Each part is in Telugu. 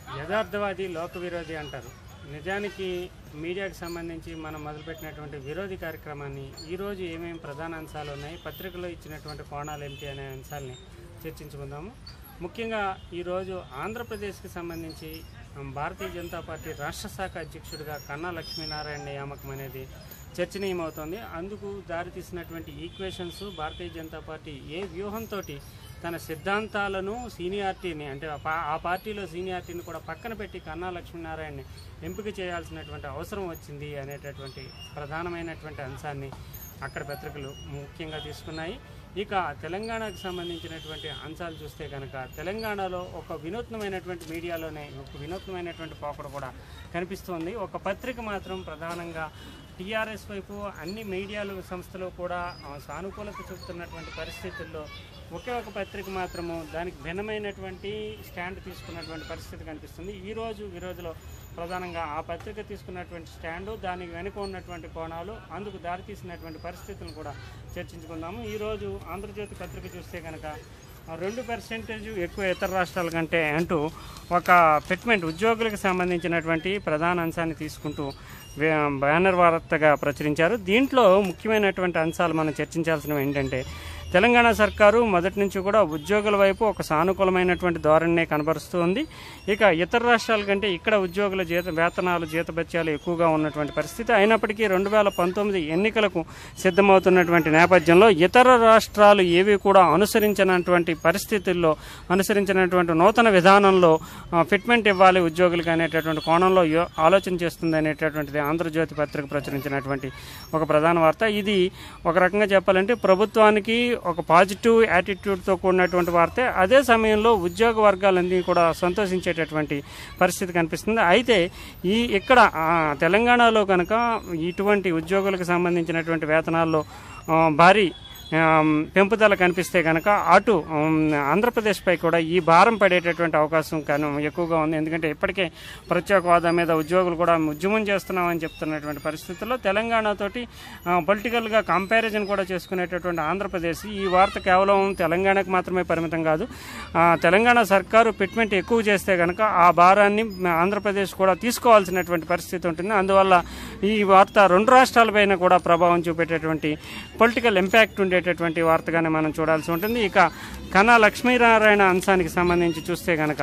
యథార్థవాది లోక విరోధి అంటారు నిజానికి మీడియాకి సంబంధించి మనం మొదలుపెట్టినటువంటి విరోధి కార్యక్రమాన్ని ఈరోజు ఏమేమి ప్రధాన అంశాలు ఉన్నాయి పత్రికలో ఇచ్చినటువంటి కోణాలు ఏమిటి అనే అంశాలని చర్చించుకుందాము ముఖ్యంగా ఈరోజు ఆంధ్రప్రదేశ్కి సంబంధించి ఉమ్, భారతీయ జనతా పార్టీ రాష్ట్ర శాఖ అధ్యక్షుడిగా కన్నా లక్ష్మీనారాయణ నియామకం అనేది చర్చనీయమవుతోంది అందుకు దారితీసినటువంటి ఈక్వేషన్స్ భారతీయ జనతా పార్టీ ఏ వ్యూహంతో తన సిద్ధాంతాలను సీనియారిటీని అంటే ఆ పా- ఆ పార్టీలో సీనియారిటీని కూడా పక్కన పెట్టి కన్నా లక్ష్మీనారాయణని ఎంపిక చేయాల్సినటువంటి అవసరం వచ్చింది అనేటటువంటి ప్రధానమైనటువంటి అంశాన్ని అక్కడ పత్రికలు ముఖ్యంగా తీసుకున్నాయి ఇక తెలంగాణకు సంబంధించినటువంటి అంశాలు చూస్తే కనుక తెలంగాణలో ఒక వినూత్నమైనటువంటి మీడియాలోనే ఒక వినూత్నమైనటువంటి పోకడ కూడా కనిపిస్తోంది ఒక పత్రిక మాత్రం ప్రధానంగా టీఆర్ఎస్ వైపు అన్ని మీడియాలు సంస్థలు కూడా ఆ, సానుకూలత చూపుతున్నటువంటి పరిస్థితుల్లో ఒకే ఒక పత్రిక మాత్రము దానికి భిన్నమైనటువంటి స్టాండ్ తీసుకున్నటువంటి పరిస్థితి కనిపిస్తుంది ఈ రోజు విరోధిలో ప్రధానంగా ఆ పత్రిక తీసుకున్నటువంటి స్టాండు దానికి వెనుక ఉన్నటువంటి కోణాలు అందుకు దారితీసినటువంటి పరిస్థితులను కూడా చర్చించుకుందాము ఈరోజు ఆంధ్రజ్యోతి పత్రిక చూస్తే కనుక ఆ, రెండు పర్సెంటేజ్ ఎక్కువ ఇతర రాష్ట్రాల కంటే అంటూ ఒక ఫిట్మెంట్ ఉద్యోగులకు సంబంధించినటువంటి ప్రధాన అంశాన్ని తీసుకుంటూ వే- బ్యానర్ వార్తగా ప్రచురించారు దీంట్లో ముఖ్యమైనటువంటి అంశాలు మనం చర్చించాల్సినవి ఏంటంటే తెలంగాణ సర్కారు మొదటి నుంచి కూడా ఉద్యోగుల వైపు ఒక సానుకూలమైనటువంటి ధోరణినే కనబరుస్తూ ఉంది ఇక ఇతర రాష్ట్రాల కంటే ఇక్కడ ఉద్యోగుల జీత వేతనాలు జీతభత్యాలు ఎక్కువగా ఉన్నటువంటి పరిస్థితి అయినప్పటికీ రెండు వేల పంతొమ్మిది ఎన్నికలకు సిద్ధమవుతున్నటువంటి నేపథ్యంలో ఇతర రాష్ట్రాలు ఏవి కూడా అనుసరించినటువంటి పరిస్థితుల్లో అనుసరించినటువంటి నూతన విధానంలో ఆ, ఫిట్మెంట్ ఇవ్వాలి ఉద్యోగులకు అనేటటువంటి కోణంలో యో- ఆలోచన చేస్తుంది అనేటటువంటిది ఆంధ్రజ్యోతి పత్రిక ప్రచురించినటువంటి ఒక ప్రధాన వార్త ఇది ఒక రకంగా చెప్పాలంటే ప్రభుత్వానికి ఒక పాజిటివ్ యాటిట్యూడ్తో కూడినటువంటి వార్తే అదే సమయంలో ఉద్యోగ వర్గాలన్నీ కూడా సంతోషించేటటువంటి పరిస్థితి కనిపిస్తుంది అయితే ఈ ఇక్కడ ఆ, తెలంగాణలో కనుక ఇటువంటి ఉద్యోగులకు సంబంధించినటువంటి వేతనాల్లో ఆ, భారీ ఆ, పెంపుదల కనిపిస్తే కనుక అటు ఉమ్, ఆంధ్రప్రదేశ్పై కూడా ఈ భారం పడేటటువంటి అవకాశం కను ఎక్కువగా ఉంది ఎందుకంటే ఇప్పటికే ప్రత్యేక హోదా మీద ఉద్యోగులు కూడా ఉద్యమం చేస్తున్నామని చెప్తున్నటువంటి పరిస్థితుల్లో తెలంగాణతోటి ఆ, పొలిటికల్గా కంపారిజన్ కూడా చేసుకునేటటువంటి ఆంధ్రప్రదేశ్ ఈ వార్త కేవలం తెలంగాణకు మాత్రమే పరిమితం కాదు ఆ, తెలంగాణ సర్కారు పిట్మెంట్ ఎక్కువ చేస్తే కనుక ఆ భారాన్ని ఆంధ్రప్రదేశ్ కూడా తీసుకోవాల్సినటువంటి పరిస్థితి ఉంటుంది అందువల్ల ఈ వార్త రెండు రాష్ట్రాలపైన కూడా ప్రభావం చూపేటటువంటి పొలిటికల్ ఇంపాక్ట్ ఉండేటటువంటి వార్తగానే మనం చూడాల్సి ఉంటుంది ఇక కన్నా లక్ష్మీనారాయణ అంశానికి సంబంధించి చూస్తే కనుక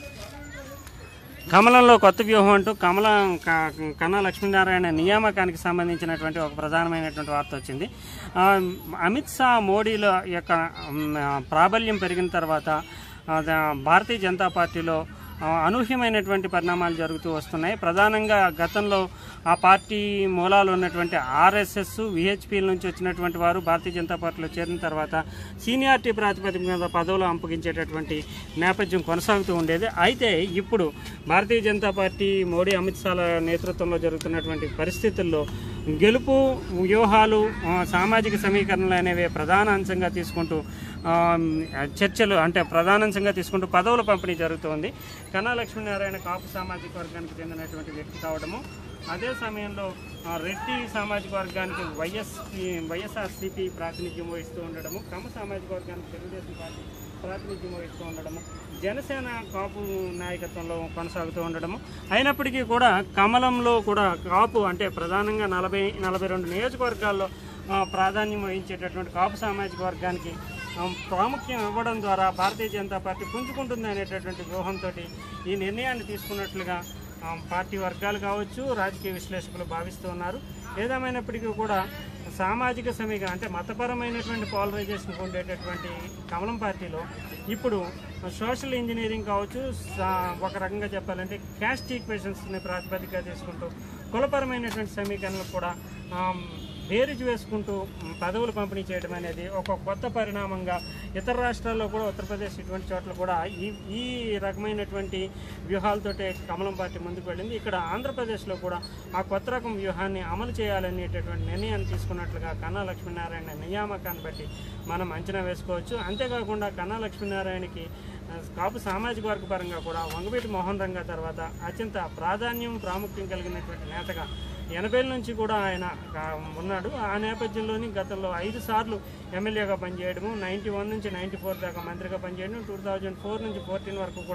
కమలంలో కొత్త వ్యూహం అంటూ కమల క- కన్నా లక్ష్మీనారాయణ నియామకానికి సంబంధించినటువంటి ఒక ప్రధానమైనటువంటి వార్త వచ్చింది ఆ, అమిత్ షా మోడీల యొక్క ఉమ్, ప్రాబల్యం పెరిగిన తర్వాత ఆ, ద- భారతీయ జనతా పార్టీలో ఆ, అనూహ్యమైనటువంటి పరిణామాలు జరుగుతూ వస్తున్నాయి ప్రధానంగా గతంలో ఆ పార్టీ మూలాలు ఉన్నటువంటి ఆర్ఎస్ఎస్ విహెచ్పిల నుంచి వచ్చినటువంటి వారు భారతీయ జనతా పార్టీలో చేరిన తర్వాత సీనియారిటీ ప్రాతిపదిక మీద పదవులు అప్పగించేటటువంటి నేపథ్యం కొనసాగుతూ ఉండేది అయితే ఇప్పుడు భారతీయ జనతా పార్టీ మోడీ అమిత్ షాల నేతృత్వంలో జరుగుతున్నటువంటి పరిస్థితుల్లో గెలుపు వ్యూహాలు ఆ, సామాజిక సమీకరణలు అనేవి ప్రధాన అంశంగా తీసుకుంటూ ఆ, చర్చలు అంటే ప్రధానాంశంగా తీసుకుంటూ పదవుల పంపిణీ జరుగుతోంది కన్నా లక్ష్మీనారాయణ కాపు సామాజిక వర్గానికి చెందినటువంటి వ్యక్తి కావడము అదే సమయంలో ఆ, రెడ్డి సామాజిక వర్గానికి వైఎస్ వైఎస్ఆర్సీపీ ప్రాతినిధ్యం వహిస్తూ ఉండడము కమ్మ సామాజిక వర్గానికి తెలుగుదేశం పార్టీ ప్రాతినిధ్యం వహిస్తూ ఉండడము జనసేన కాపు నాయకత్వంలో కొనసాగుతూ ఉండడము అయినప్పటికీ కూడా కమలంలో కూడా కాపు అంటే ప్రధానంగా నలభై నలభై రెండు నియోజకవర్గాల్లో ఆ, ప్రాధాన్యం వహించేటటువంటి కాపు సామాజిక వర్గానికి ఆ, ప్రాముఖ్యం ఇవ్వడం ద్వారా భారతీయ జనతా పార్టీ పుంజుకుంటుంది అనేటటువంటి వ్యూహంతో ఈ నిర్ణయాన్ని తీసుకున్నట్లుగా ఆ, పార్టీ వర్గాలు కావచ్చు రాజకీయ విశ్లేషకులు భావిస్తూ ఉన్నారు ఏదేమైనప్పటికీ కూడా సామాజిక సమీకరణ అంటే మతపరమైనటువంటి పాలరైజేషన్ ఉండేటటువంటి కమలం పార్టీలో ఇప్పుడు సోషల్ ఇంజనీరింగ్ కావచ్చు సా- ఒక రకంగా చెప్పాలంటే క్యాస్ట్ ఈక్వేషన్స్ని ప్రాతిపదికగా తీసుకుంటూ కులపరమైనటువంటి సమీకరణలు కూడా ఆమ్, బేరీజ్ వేసుకుంటూ మ్, పదవులు పంపిణీ చేయడం అనేది ఒక కొత్త పరిణామంగా ఇతర రాష్ట్రాల్లో కూడా ఉత్తరప్రదేశ్ ఇటువంటి చోట్ల కూడా ఈ ఈ రకమైనటువంటి వ్యూహాలతోటే కమలం పార్టీ ముందుకు వెళ్ళింది ఇక్కడ ఆంధ్రప్రదేశ్లో కూడా ఆ కొత్త రకం వ్యూహాన్ని అమలు చేయాలనేటటువంటి నిర్ణయాన్ని తీసుకున్నట్లుగా కన్నా లక్ష్మీనారాయణ నియామకాన్ని బట్టి మనం అంచనా వేసుకోవచ్చు అంతేకాకుండా కన్నా లక్ష్మీనారాయణకి ఆ, కాపు సామాజిక వర్గ పరంగా కూడా వంగవీటి మోహన్ రంగా తర్వాత అత్యంత ప్రాధాన్యం ప్రాముఖ్యం కలిగినటువంటి నేతగా ఎనభైల నుంచి కూడా ఆయన ఆ, ఉన్నాడు ఆ నేపథ్యంలోని గతంలో ఐదు సార్లు ఎమ్మెల్యేగా పనిచేయడము నైంటీ వన్ నుంచి నైంటీ ఫోర్ దాకా మంత్రిగా పనిచేయడం టూ థౌజండ్ ఫోర్ నుంచి ఫోర్టీన్ వరకు కూడా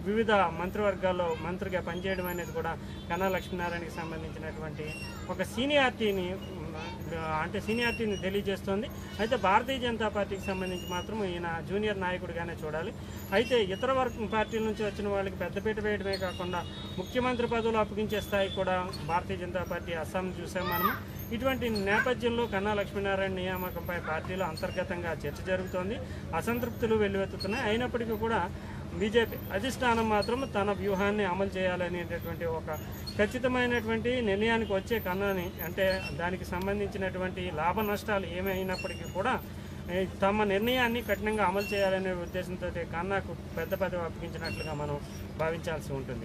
వివిధ మంత్రివర్గాల్లో మంత్రిగా పనిచేయడం అనేది కూడా కన్నా లక్ష్మీనారాయణకి సంబంధించినటువంటి ఒక సీనియారిటీని ఉమ్, అంటే సీనియారిటీని తెలియజేస్తుంది అయితే భారతీయ జనతా పార్టీకి సంబంధించి మాత్రం ఈయన జూనియర్ నాయకుడిగానే చూడాలి అయితే ఇతర వర్గ పార్టీల నుంచి వచ్చిన వాళ్ళకి పెద్దపీట వేయడమే కాకుండా ముఖ్యమంత్రి పదవులు అప్పగించే స్థాయి కూడా భారతీయ జనతా పార్టీ అస్సాం చూసాం మనము ఇటువంటి నేపథ్యంలో కన్నా లక్ష్మీనారాయణ నియామకంపై పార్టీలో అంతర్గతంగా చర్చ జరుగుతోంది అసంతృప్తులు వెల్లువెత్తుతున్నాయి అయినప్పటికీ కూడా బీజేపీ అధిష్టానం మాత్రం తన వ్యూహాన్ని అమలు చేయాలనేటటువంటి ఒక ఖచ్చితమైనటువంటి నిర్ణయానికి వచ్చే కన్నాని అంటే దానికి సంబంధించినటువంటి లాభ నష్టాలు ఏమైనప్పటికీ కూడా ఏ, తమ నిర్ణయాన్ని కఠినంగా అమలు చేయాలనే ఉద్దేశంతో కన్నాకు పెద్ద పదవి అప్పగించినట్లుగా మనం భావించాల్సి ఉంటుంది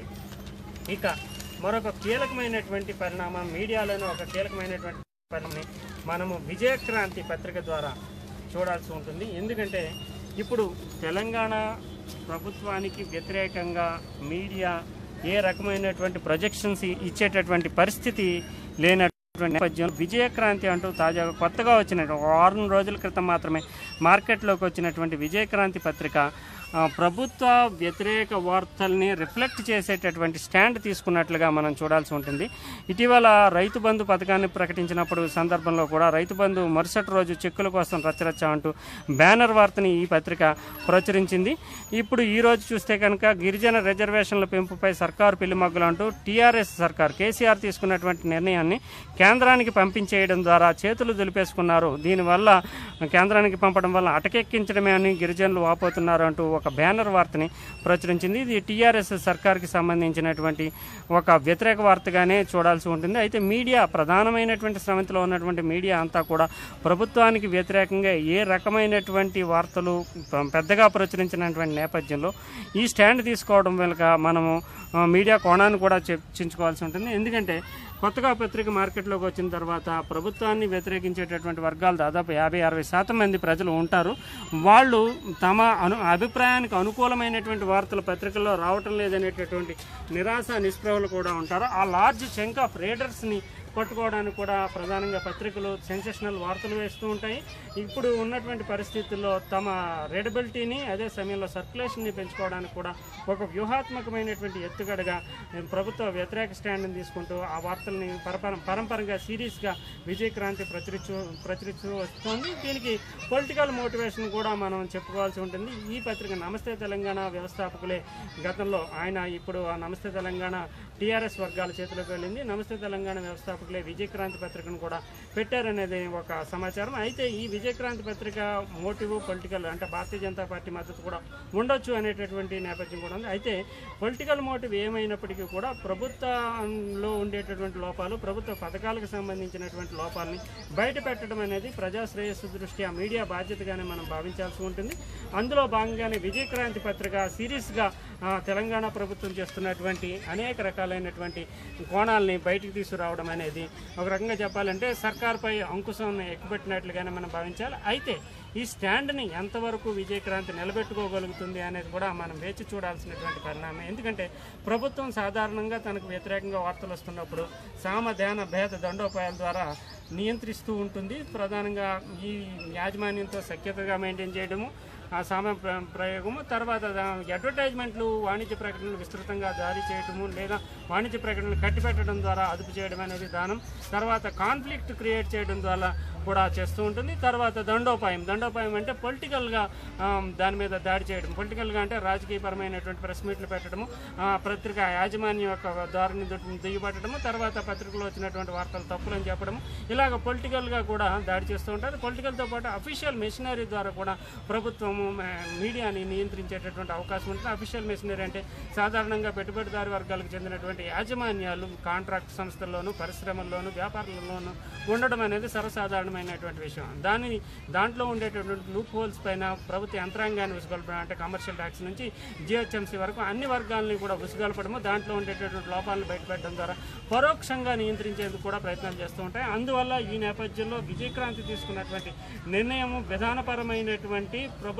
ఇక మరొక కీలకమైనటువంటి పరిణామం మీడియాలోని ఒక కీలకమైనటువంటి పరిణామం మనము విజయక్రాంతి పత్రిక ద్వారా చూడాల్సి ఉంటుంది ఎందుకంటే ఇప్పుడు తెలంగాణ ప్రభుత్వానికి వ్యతిరేకంగా మీడియా ఏ రకమైనటువంటి ప్రొజెక్షన్స్ ఇచ్చేటటువంటి పరిస్థితి లేనటువంటి నేపథ్యంలో విజయక్రాంతి అంటూ తాజాగా కొత్తగా వచ్చిన ఒక వారం రోజుల క్రితం మాత్రమే మార్కెట్లోకి వచ్చినటువంటి విజయక్రాంతి పత్రిక ఆ, ప్రభుత్వ వ్యతిరేక వార్తల్ని రిఫ్లెక్ట్ చేసేటటువంటి స్టాండ్ తీసుకున్నట్లుగా మనం చూడాల్సి ఉంటుంది ఇటీవల రైతు బంధు పథకాన్ని ప్రకటించినప్పుడు సందర్భంలో కూడా రైతు బంధు మరుసటి రోజు చెక్కుల కోసం రచ్చరచ్చ అంటూ బ్యానర్ వార్తని ఈ పత్రిక ప్రచురించింది ఇప్పుడు ఈ రోజు చూస్తే కనుక గిరిజన రిజర్వేషన్ల పెంపుపై సర్కారు పిల్లిమగ్గులు అంటూ టీఆర్ఎస్ సర్కార్ కేసీఆర్ తీసుకున్నటువంటి నిర్ణయాన్ని కేంద్రానికి పంపించేయడం ద్వారా చేతులు దులిపేసుకున్నారు దీనివల్ల కేంద్రానికి పంపడం వల్ల అటకెక్కించడమే అని గిరిజనులు వాపోతున్నారు అంటూ ఒక బ్యానర్ వార్తని ప్రచురించింది ఇది టీఆర్ఎస్ సర్కార్కి సంబంధించినటువంటి ఒక వ్యతిరేక వార్తగానే చూడాల్సి ఉంటుంది అయితే మీడియా ప్రధానమైనటువంటి శ్రమంతిలో ఉన్నటువంటి మీడియా అంతా కూడా ప్రభుత్వానికి వ్యతిరేకంగా ఏ రకమైనటువంటి వార్తలు ప- పెద్దగా ప్రచురించినటువంటి నేపథ్యంలో ఈ స్టాండ్ తీసుకోవడం వెనుక మనము ఆ, మీడియా కోణాన్ని కూడా చర్చించుకోవాల్సి ఉంటుంది ఎందుకంటే కొత్తగా పత్రిక మార్కెట్లోకి వచ్చిన తర్వాత ప్రభుత్వాన్ని వ్యతిరేకించేటటువంటి వర్గాలు దాదాపు యాభై అరవై శాతం మంది ప్రజలు ఉంటారు వాళ్ళు తమ అను అభిప్రాయానికి అనుకూలమైనటువంటి వార్తలు పత్రికల్లో రావటం లేదనేటటువంటి నిరాశ నిస్పృహలు కూడా ఉంటారు ఆ లార్జ్ చంక్ ఆఫ్ రీడర్స్ని పట్టుకోవడానికి కూడా ప్రధానంగా పత్రికలు సెన్సేషనల్ వార్తలు వేస్తూ ఉంటాయి ఇప్పుడు ఉన్నటువంటి పరిస్థితుల్లో తమ రీడబిలిటీని అదే సమయంలో సర్క్యులేషన్ని పెంచుకోవడానికి కూడా ఒక వ్యూహాత్మకమైనటువంటి ఎత్తుగడగా ప్రభుత్వ వ్యతిరేక స్టాండ్ని తీసుకుంటూ ఆ వార్తల్ని పరపర పరంపరగా సిరీస్గా విజయక్రాంతి ప్రచురించు ప్రచురిస్తూ వస్తుంది దీనికి పొలిటికల్ మోటివేషన్ కూడా మనం చెప్పుకోవాల్సి ఉంటుంది ఈ పత్రిక నమస్తే తెలంగాణ వ్యవస్థాపకులే గతంలో ఆయన ఇప్పుడు ఆ నమస్తే తెలంగాణ టీఆర్ఎస్ వర్గాల చేతిలోకి వెళ్ళింది నమస్తే తెలంగాణ వ్యవస్థాపకులే విజయక్రాంతి పత్రికను కూడా పెట్టారనేది ఒక సమాచారం అయితే ఈ విజయక్రాంతి పత్రిక మోటివ్ పొలిటికల్ అంటే భారతీయ జనతా పార్టీ మద్దతు కూడా ఉండొచ్చు అనేటటువంటి నేపథ్యం కూడా ఉంది అయితే పొలిటికల్ మోటివ్ ఏమైనప్పటికీ కూడా ప్రభుత్వంలో ఉండేటటువంటి లోపాలు ప్రభుత్వ పథకాలకు సంబంధించినటువంటి లోపాలని బయట పెట్టడం అనేది ప్రజా శ్రేయస్సు దృష్ట్యా మీడియా బాధ్యతగానే మనం భావించాల్సి ఉంటుంది అందులో భాగంగానే విజయక్రాంతి పత్రిక సిరీస్గా ఆ, తెలంగాణ ప్రభుత్వం చేస్తున్నటువంటి అనేక రకాలైనటువంటి కోణాలని బయటికి తీసుకురావడం అనేది ఒక రకంగా చెప్పాలంటే సర్కార్పై అంకుశం ఎక్కుపెట్టినట్లుగానే మనం భావించాలి అయితే ఈ స్టాండ్ని ఎంతవరకు విజయక్రాంతి నిలబెట్టుకోగలుగుతుంది అనేది కూడా మనం వేచి చూడాల్సినటువంటి పరిణామం ఎందుకంటే ప్రభుత్వం సాధారణంగా తనకు వ్యతిరేకంగా వార్తలు వస్తున్నప్పుడు సామ ధ్యాన భేద దండోపాయాల ద్వారా నియంత్రిస్తూ ఉంటుంది ప్రధానంగా ఈ యాజమాన్యంతో సఖ్యతగా మెయింటైన్ చేయడము ఆ సామ ప్ర- ప్రయోగము తర్వాత దా- అడ్వర్టైజ్మెంట్లు వాణిజ్య ప్రకటనలు విస్తృతంగా జారీ చేయడము లేదా వాణిజ్య ప్రకటనలు కట్టిపెట్టడం ద్వారా అదుపు చేయడం అనేది విధానం తర్వాత కాన్ఫ్లిక్ట్ క్రియేట్ చేయడం ద్వారా కూడా చేస్తూ ఉంటుంది తర్వాత దండోపాయం దండోపాయం అంటే పొలిటికల్గా దాని మీద దాడి చేయడం పొలిటికల్గా అంటే రాజకీయపరమైనటువంటి ప్రెస్ మీట్లు పెట్టడము ఆ, పత్రిక యాజమాన్యం యొక్క దారిని దు- దిగిపట్టడము తర్వాత పత్రికలో వచ్చినటువంటి వార్తలు తప్పులని చెప్పడము ఇలాగ పొలిటికల్గా కూడా దాడి చేస్తూ ఉంటారు పొలిటికల్తో పాటు అఫీషియల్ మెషినరీ ద్వారా కూడా ప్రభుత్వము మ- మీడియాని నియంత్రించేటటువంటి అవకాశం ఉంటుంది అఫీషియల్ మెషినరీ అంటే సాధారణంగా పెట్టుబడిదారు వర్గాలకు చెందినటువంటి యాజమాన్యాలు కాంట్రాక్ట్ సంస్థల్లోనూ పరిశ్రమల్లోనూ వ్యాపారాల్లోనూ ఉండడం అనేది సర్వసాధారణమైనటువంటి విషయం దానిని దాంట్లో ఉండేటటువంటి లూప్ హోల్స్ పైన ప్రభుత్వ యంత్రాంగాన్ని ఉసుగొల్పడం అంటే కమర్షియల్ ట్యాక్స్ నుంచి జిహెచ్ఎంసీ వరకు అన్ని వర్గాలని కూడా ఉసుగొల్పడము దాంట్లో ఉండేటటువంటి లోపాలను బయటపెట్టడం ద్వారా పరోక్షంగా నియంత్రించేందుకు కూడా ప్రయత్నాలు చేస్తూ ఉంటాయి అందువల్ల ఈ నేపథ్యంలో విజయక్రాంతి తీసుకున్నటువంటి నిర్ణయం విధానపరమైనటువంటి ప్రభుత్వ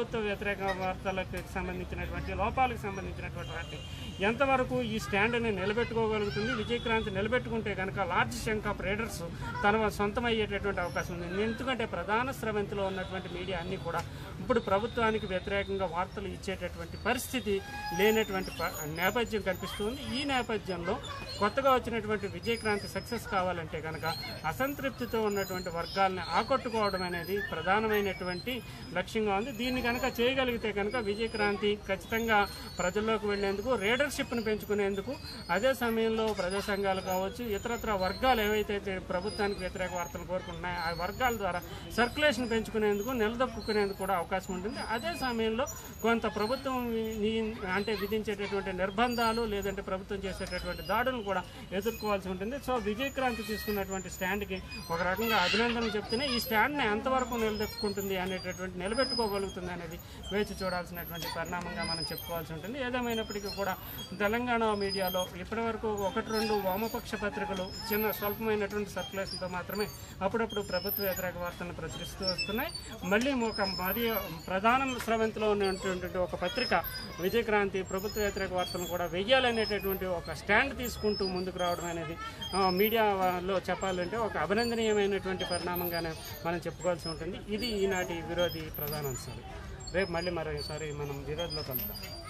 ప్రభుత్వ వ్యతిరేక వార్తలకు సంబంధించినటువంటి లోపాలకు సంబంధించినటువంటి వాటిని ఎంతవరకు ఈ స్టాండ్ని నిలబెట్టుకోగలుగుతుంది విజయక్రాంతి నిలబెట్టుకుంటే కనుక లార్జ్ శంక్ ఆఫ్ రేడర్స్ తన సొంతమయ్యేటటువంటి అవకాశం ఉంది ఎందుకంటే ప్రధాన స్రవంతిలో ఉన్నటువంటి మీడియా అన్నీ కూడా ఇప్పుడు ప్రభుత్వానికి వ్యతిరేకంగా వార్తలు ఇచ్చేటటువంటి పరిస్థితి లేనటువంటి ప- నేపథ్యం కనిపిస్తుంది ఈ నేపథ్యంలో కొత్తగా వచ్చినటువంటి విజయక్రాంతి సక్సెస్ కావాలంటే కనుక అసంతృప్తితో ఉన్నటువంటి వర్గాల్ని ఆకట్టుకోవడం అనేది ప్రధానమైనటువంటి లక్ష్యంగా ఉంది దీన్ని కనుక చేయగలిగితే కనుక విజయక్రాంతి ఖచ్చితంగా ప్రజల్లోకి వెళ్లేందుకు రీడర్షిప్ను పెంచుకునేందుకు అదే సమయంలో ప్రజా సంఘాలు కావచ్చు ఇతరత్ర వర్గాలు ఏవైతే ప్రభుత్వానికి వ్యతిరేక వార్తలు కోరుకుంటున్నాయో ఆ వర్గాల ద్వారా సర్క్యులేషన్ పెంచుకునేందుకు నిలదొక్కునేందుకు కూడా అవకాశం ఉంటుంది అదే సమయంలో కొంత ప్రభుత్వం వి- అంటే విధించేటటువంటి నిర్బంధాలు లేదంటే ప్రభుత్వం చేసేటటువంటి దాడులను కూడా ఎదుర్కోవాల్సి ఉంటుంది సో విజయక్రాంతి తీసుకున్నటువంటి స్టాండ్కి ఒక రకంగా అభినందనలు చెప్తేనే ఈ స్టాండ్ని ఎంతవరకు నిలదొక్కుంటుంది అనేటటువంటి నిలబెట్టుకోగలుగుతుంది అనేది వేచి చూడాల్సినటువంటి పరిణామంగా మనం చెప్పుకోవాల్సి ఉంటుంది ఏదేమైనప్పటికీ కూడా తెలంగాణ మీడియాలో ఇప్పటివరకు ఒకటి రెండు వామపక్ష పత్రికలు చిన్న స్వల్పమైనటువంటి సర్క్యులేషన్తో మాత్రమే అప్పుడప్పుడు ప్రభుత్వ వ్యతిరేక వార్తలను ప్రచురిస్తూ వస్తున్నాయి మళ్ళీ ఒక మరి ప్రధాన స్రవంతిలో ఉన్నటువంటి ఒక పత్రిక విజయక్రాంతి ప్రభుత్వ వ్యతిరేక వార్తలను కూడా వెయ్యాలనేటటువంటి ఒక స్టాండ్ తీసుకుంటూ ముందుకు రావడం అనేది ఆ, మీడియాలో చెప్పాలంటే ఒక అభినందనీయమైనటువంటి పరిణామంగానే మనం చెప్పుకోవాల్సి ఉంటుంది ఇది ఈనాటి విరోధి ప్రధాన అంశాలు రేపు మళ్ళీ మరోసారి మనం విరోధిలో కలుద్దాం